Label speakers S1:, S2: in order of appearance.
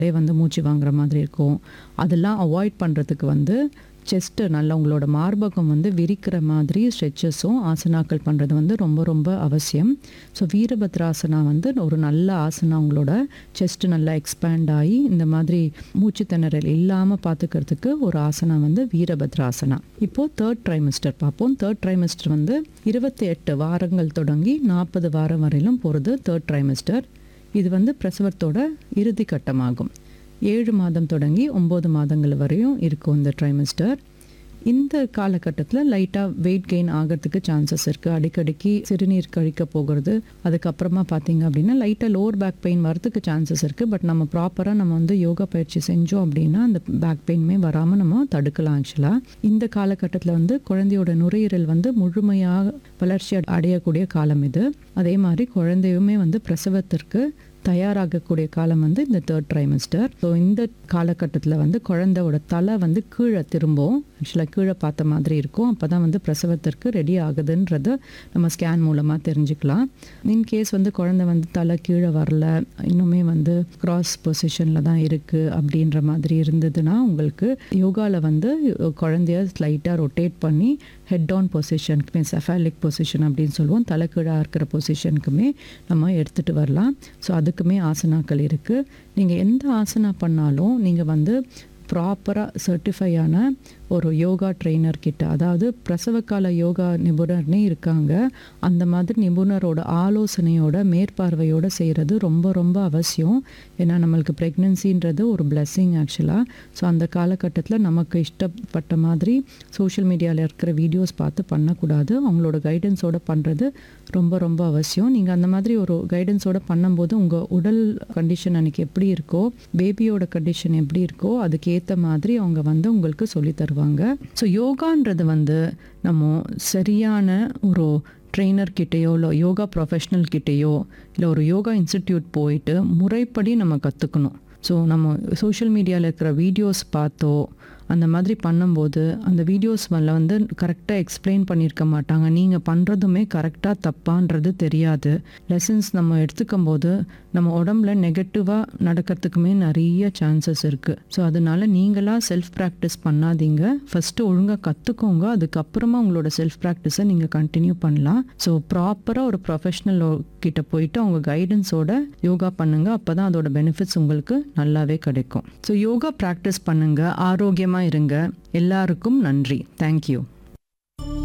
S1: அப்படியே வந்து மூச்சு வாங்குற மாதிரி இருக்கும் அதெல்லாம் அவாய்ட் பண்ணுறதுக்கு வந்து செஸ்ட்டு நல்லா உங்களோட மார்பகம் வந்து விரிக்கிற மாதிரி ஸ்ட்ரெச்சஸும் ஆசனாக்கள் பண்ணுறது வந்து ரொம்ப ரொம்ப அவசியம் ஸோ வீரபத்ராசனா வந்து ஒரு நல்ல ஆசனா உங்களோட செஸ்ட் நல்லா எக்ஸ்பேண்ட் ஆகி இந்த மாதிரி மூச்சு திணறல் இல்லாமல் பார்த்துக்கிறதுக்கு ஒரு ஆசனா வந்து வீரபத்ராசனா இப்போது தேர்ட் ட்ரைமிஸ்டர் பார்ப்போம் தேர்ட் ட்ரைமிஸ்டர் வந்து இருபத்தி எட்டு வாரங்கள் தொடங்கி நாற்பது வாரம் வரையிலும் போகிறது தேர்ட் ட்ரைமிஸ்டர் இது வந்து பிரசவத்தோட இறுதி கட்டமாகும் ஏழு மாதம் தொடங்கி ஒம்பது மாதங்கள் வரையும் இருக்கும் இந்த ட்ரைமிஸ்டர் இந்த காலகட்டத்தில் லைட்டாக வெயிட் கெயின் ஆகிறதுக்கு சான்சஸ் இருக்குது அடிக்கடிக்கு சிறுநீர் கழிக்க போகிறது அதுக்கப்புறமா பார்த்தீங்க அப்படின்னா லைட்டாக லோவர் பேக் பெயின் வரதுக்கு சான்சஸ் இருக்குது பட் நம்ம ப்ராப்பராக நம்ம வந்து யோகா பயிற்சி செஞ்சோம் அப்படின்னா அந்த பேக் பெயினுமே வராமல் நம்ம தடுக்கலாம் ஆக்சுவலாக இந்த காலகட்டத்தில் வந்து குழந்தையோட நுரையீரல் வந்து முழுமையாக வளர்ச்சி அடையக்கூடிய காலம் இது அதே மாதிரி குழந்தையுமே வந்து பிரசவத்திற்கு தயாராகக்கூடிய காலம் வந்து இந்த தேர்ட் ட்ரைமிஸ்டர் ஸோ இந்த காலகட்டத்தில் வந்து குழந்தையோட தலை வந்து கீழே திரும்பும் ஆக்சுவலாக கீழே பார்த்த மாதிரி இருக்கும் அப்போ தான் வந்து பிரசவத்திற்கு ரெடி ஆகுதுன்றத நம்ம ஸ்கேன் மூலமாக தெரிஞ்சுக்கலாம் இன்கேஸ் வந்து குழந்தை வந்து தலை கீழே வரல இன்னுமே வந்து கிராஸ் பொசிஷனில் தான் இருக்குது அப்படின்ற மாதிரி இருந்ததுன்னா உங்களுக்கு யோகாவில் வந்து குழந்தைய ஸ்லைட்டாக ரொட்டேட் பண்ணி ஹெட் ஆன் பொசிஷனுக்குமே செஃபாலிக் பொசிஷன் அப்படின்னு சொல்லுவோம் தலை கீழே இருக்கிற பொசிஷனுக்குமே நம்ம எடுத்துகிட்டு வரலாம் ஸோ அதுக்குமே ஆசனாக்கள் இருக்குது நீங்கள் எந்த ஆசனா பண்ணாலும் நீங்கள் வந்து ப்ராப்பராக சர்டிஃபை ஆன ஒரு யோகா ட்ரெயினர் கிட்ட அதாவது பிரசவகால யோகா நிபுணர்னே இருக்காங்க அந்த மாதிரி நிபுணரோட ஆலோசனையோட மேற்பார்வையோட செய்கிறது ரொம்ப ரொம்ப அவசியம் ஏன்னா நம்மளுக்கு ப்ரெக்னென்சின்றது ஒரு பிளெஸ்ஸிங் ஆக்சுவலாக ஸோ அந்த காலகட்டத்தில் நமக்கு இஷ்டப்பட்ட மாதிரி சோஷியல் மீடியாவில் இருக்கிற வீடியோஸ் பார்த்து பண்ணக்கூடாது அவங்களோட கைடன்ஸோட பண்ணுறது ரொம்ப ரொம்ப அவசியம் நீங்கள் அந்த மாதிரி ஒரு கைடன்ஸோட பண்ணும்போது உங்கள் உடல் கண்டிஷன் அன்றைக்கி எப்படி இருக்கோ பேபியோட கண்டிஷன் எப்படி இருக்கோ அதுக்கேற்ற மாதிரி அவங்க வந்து உங்களுக்கு சொல்லி தருவாங்க ஸோ யோகான்றது வந்து நம்ம சரியான ஒரு ட்ரெயினர் கிட்டேயோ இல்லை யோகா ப்ரொஃபஷ்னல் கிட்டேயோ இல்லை ஒரு யோகா இன்ஸ்டிடியூட் போயிட்டு முறைப்படி நம்ம கற்றுக்கணும் ஸோ நம்ம சோஷியல் மீடியாவில் இருக்கிற வீடியோஸ் பார்த்தோ அந்த மாதிரி பண்ணும்போது அந்த வீடியோஸ் மேல வந்து கரெக்டாக எக்ஸ்பிளைன் பண்ணியிருக்க மாட்டாங்க நீங்கள் பண்ணுறதுமே கரெக்டாக தப்பான்றது தெரியாது லெசன்ஸ் நம்ம எடுத்துக்கும் போது நம்ம உடம்புல நெகட்டிவாக நடக்கிறதுக்குமே நிறைய சான்சஸ் இருக்குது ஸோ அதனால நீங்களாக செல்ஃப் ப்ராக்டிஸ் பண்ணாதீங்க ஃபஸ்ட்டு ஒழுங்காக கற்றுக்கோங்க அதுக்கப்புறமா உங்களோட செல்ஃப் ப்ராக்டிஸை நீங்கள் கண்டினியூ பண்ணலாம் ஸோ ப்ராப்பராக ஒரு ப்ரொஃபஷ்னல் கிட்ட போயிட்டு அவங்க கைடன்ஸோட யோகா பண்ணுங்க அப்போ தான் அதோட பெனிஃபிட்ஸ் உங்களுக்கு நல்லாவே கிடைக்கும் ஸோ யோகா ப்ராக்டிஸ் பண்ணுங்க ஆரோக்கியமாக இருங்க எல்லாருக்கும் நன்றி தேங்க்யூ